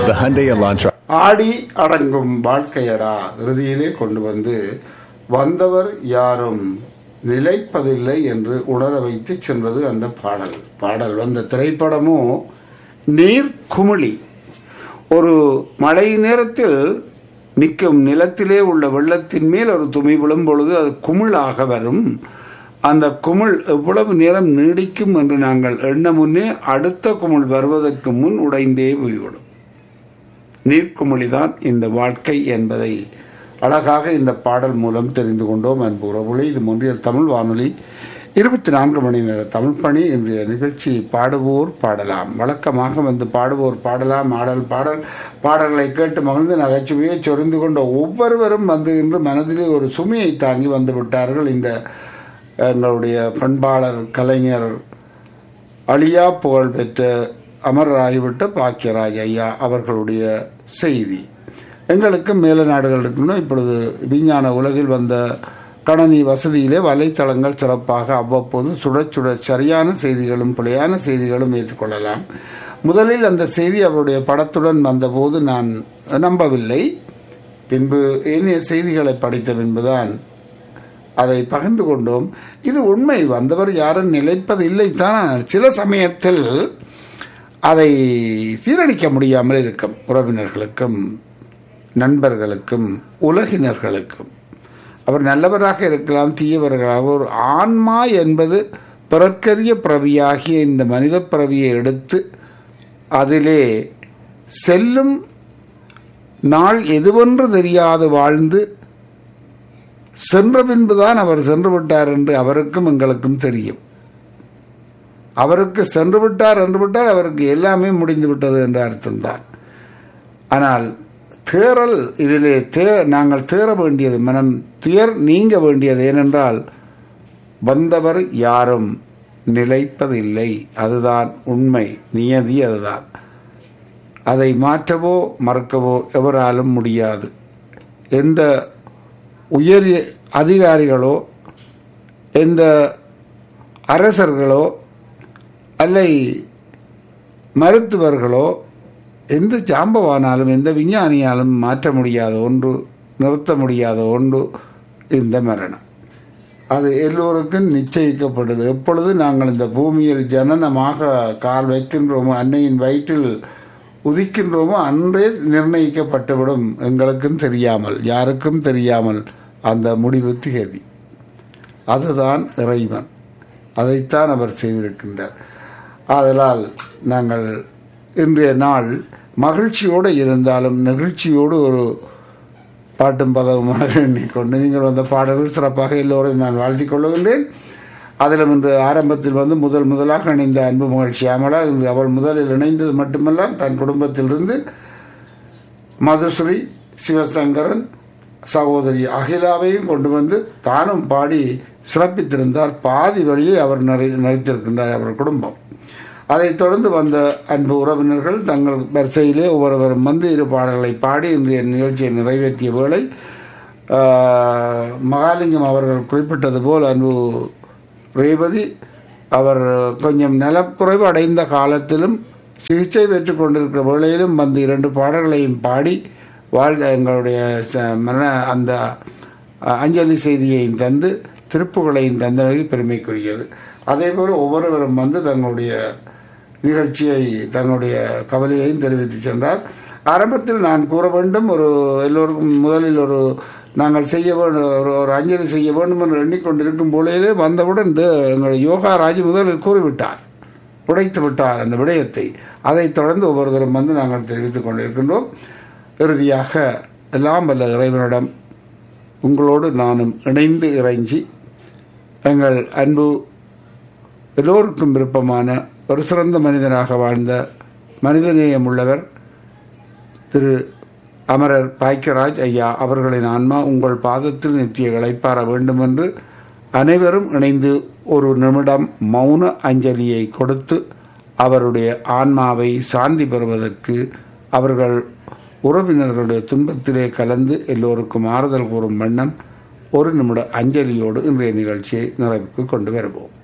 The Hyundai Elantra. ஆடி அடங்கும் வாழ்க்கையடா இறுதியிலே கொண்டு வந்து வந்தவர் யாரும் நிலைப்பதில்லை என்று உணர வைத்து சென்றது அந்த பாடல் பாடல் வந்த திரைப்படமோ நீர் குமிழி ஒரு மழை நேரத்தில் நிற்கும் நிலத்திலே உள்ள வெள்ளத்தின் மேல் ஒரு துமி விழும் பொழுது அது குமிழாக வரும் அந்த குமிழ் எவ்வளவு நேரம் நீடிக்கும் என்று நாங்கள் எண்ண முன்னே அடுத்த குமிழ் வருவதற்கு முன் உடைந்தே போய்விடும் நீர்க்குமிழிதான் இந்த வாழ்க்கை என்பதை அழகாக இந்த பாடல் மூலம் தெரிந்து கொண்டோம் அன்பு உறவுகளே இது மொன்றியல் தமிழ் வானொலி இருபத்தி நான்கு மணி நேர தமிழ் பணி இன்றைய நிகழ்ச்சி பாடுவோர் பாடலாம் வழக்கமாக வந்து பாடுவோர் பாடலாம் ஆடல் பாடல் பாடல்களை கேட்டு மகிழ்ந்து நகைச்சுவையை சொரிந்து கொண்ட ஒவ்வொருவரும் வந்து இன்று மனதிலே ஒரு சுமையை தாங்கி வந்து விட்டார்கள் இந்த எங்களுடைய பண்பாளர் கலைஞர் அழியா புகழ் பெற்ற அமரராகிவிட்ட பாக்கியராஜ் ஐயா அவர்களுடைய செய்தி எங்களுக்கு மேல நாடுகள் இருக்கணும் இப்பொழுது விஞ்ஞான உலகில் வந்த கணனி வசதியிலே வலைத்தளங்கள் சிறப்பாக அவ்வப்போது சுட சுட சரியான செய்திகளும் பிழையான செய்திகளும் ஏற்றுக்கொள்ளலாம் முதலில் அந்த செய்தி அவருடைய படத்துடன் வந்தபோது நான் நம்பவில்லை பின்பு ஏனைய செய்திகளை படித்த பின்புதான் அதை பகிர்ந்து கொண்டோம் இது உண்மை வந்தவர் யாரும் நிலைப்பதில்லை தான் சில சமயத்தில் அதை சீரழிக்க முடியாமல் இருக்கும் உறவினர்களுக்கும் நண்பர்களுக்கும் உலகினர்களுக்கும் அவர் நல்லவராக இருக்கலாம் தீயவர்களாக ஒரு ஆன்மா என்பது பிறர்க்கரிய பிறவியாகிய இந்த மனித பிறவியை எடுத்து அதிலே செல்லும் நாள் எதுவென்று தெரியாது வாழ்ந்து சென்ற பின்புதான் அவர் சென்று விட்டார் என்று அவருக்கும் எங்களுக்கும் தெரியும் அவருக்கு சென்று விட்டார் என்று விட்டால் அவருக்கு எல்லாமே முடிந்து விட்டது என்ற அர்த்தம்தான் ஆனால் தேறல் இதிலே தே நாங்கள் தேற வேண்டியது மனம் துயர் நீங்க வேண்டியது ஏனென்றால் வந்தவர் யாரும் நிலைப்பதில்லை அதுதான் உண்மை நியதி அதுதான் அதை மாற்றவோ மறக்கவோ எவராலும் முடியாது எந்த உயர் அதிகாரிகளோ எந்த அரசர்களோ அல்லை மருத்துவர்களோ எந்த ஜாம்பவானாலும் எந்த விஞ்ஞானியாலும் மாற்ற முடியாத ஒன்று நிறுத்த முடியாத ஒன்று இந்த மரணம் அது எல்லோருக்கும் நிச்சயிக்கப்படுது எப்பொழுது நாங்கள் இந்த பூமியில் ஜனனமாக கால் வைக்கின்றோமோ அன்னையின் வயிற்றில் உதிக்கின்றோமோ அன்றே நிர்ணயிக்கப்பட்டுவிடும் எங்களுக்கும் தெரியாமல் யாருக்கும் தெரியாமல் அந்த முடிவு திகதி அதுதான் இறைவன் அதைத்தான் அவர் செய்திருக்கின்றார் ஆதலால் நாங்கள் இன்றைய நாள் மகிழ்ச்சியோடு இருந்தாலும் நெகிழ்ச்சியோடு ஒரு பாட்டும் பதவுமாக எண்ணிக்கொண்டு நீங்கள் வந்த பாடல்கள் சிறப்பாக எல்லோரையும் நான் வாழ்த்திக் கொள்ளுகின்றேன் அதிலும் இன்று ஆரம்பத்தில் வந்து முதல் முதலாக இணைந்த அன்பு மகிழ்ச்சி அமலா இன்று அவள் முதலில் இணைந்தது மட்டுமல்ல தன் குடும்பத்திலிருந்து மதுஸ்ரீ சிவசங்கரன் சகோதரி அகிலாவையும் கொண்டு வந்து தானும் பாடி சிறப்பித்திருந்தார் பாதி வழியை அவர் நிறை நிறைத்திருக்கின்றார் அவர் குடும்பம் அதைத் தொடர்ந்து வந்த அன்பு உறவினர்கள் தங்கள் வரிசையிலே ஒவ்வொருவரும் வந்து இரு பாடல்களை பாடி இன்றைய நிகழ்ச்சியை நிறைவேற்றிய வேளை மகாலிங்கம் அவர்கள் குறிப்பிட்டது போல் அன்பு ரேவதி அவர் கொஞ்சம் நலக்குறைவு அடைந்த காலத்திலும் சிகிச்சை பெற்றுக் கொண்டிருக்கிற வேளையிலும் வந்து இரண்டு பாடல்களையும் பாடி வாழ்ந்த எங்களுடைய மரண அந்த அஞ்சலி செய்தியையும் தந்து திருப்புகளையும் தந்தவை பெருமைக்குரியது அதேபோல் ஒவ்வொருவரும் வந்து தங்களுடைய நிகழ்ச்சியை தன்னுடைய கவலையையும் தெரிவித்து சென்றார் ஆரம்பத்தில் நான் கூற வேண்டும் ஒரு எல்லோருக்கும் முதலில் ஒரு நாங்கள் செய்ய வேண்டும் ஒரு ஒரு அஞ்சலி செய்ய வேண்டும் என்று எண்ணிக்கொண்டிருக்கும் போலேயே வந்தவுடன் இந்த எங்கள் யோகா ராஜ் முதலில் கூறிவிட்டார் உடைத்து விட்டார் அந்த விடயத்தை அதைத் தொடர்ந்து ஒவ்வொருத்தரும் வந்து நாங்கள் தெரிவித்துக் கொண்டிருக்கின்றோம் இறுதியாக எல்லாம் வல்ல இறைவனிடம் உங்களோடு நானும் இணைந்து இறைஞ்சி எங்கள் அன்பு எல்லோருக்கும் விருப்பமான ஒரு சிறந்த மனிதனாக வாழ்ந்த மனிதநேயம் உள்ளவர் திரு அமரர் பாய்க்கராஜ் ஐயா அவர்களின் ஆன்மா உங்கள் பாதத்தில் நித்திய இழைப்பார வேண்டும் என்று அனைவரும் இணைந்து ஒரு நிமிடம் மௌன அஞ்சலியை கொடுத்து அவருடைய ஆன்மாவை சாந்தி பெறுவதற்கு அவர்கள் உறவினர்களுடைய துன்பத்திலே கலந்து எல்லோருக்கும் ஆறுதல் கூறும் வண்ணம் ஒரு நிமிட அஞ்சலியோடு இன்றைய நிகழ்ச்சியை நிறைவுக்கு கொண்டு வருவோம்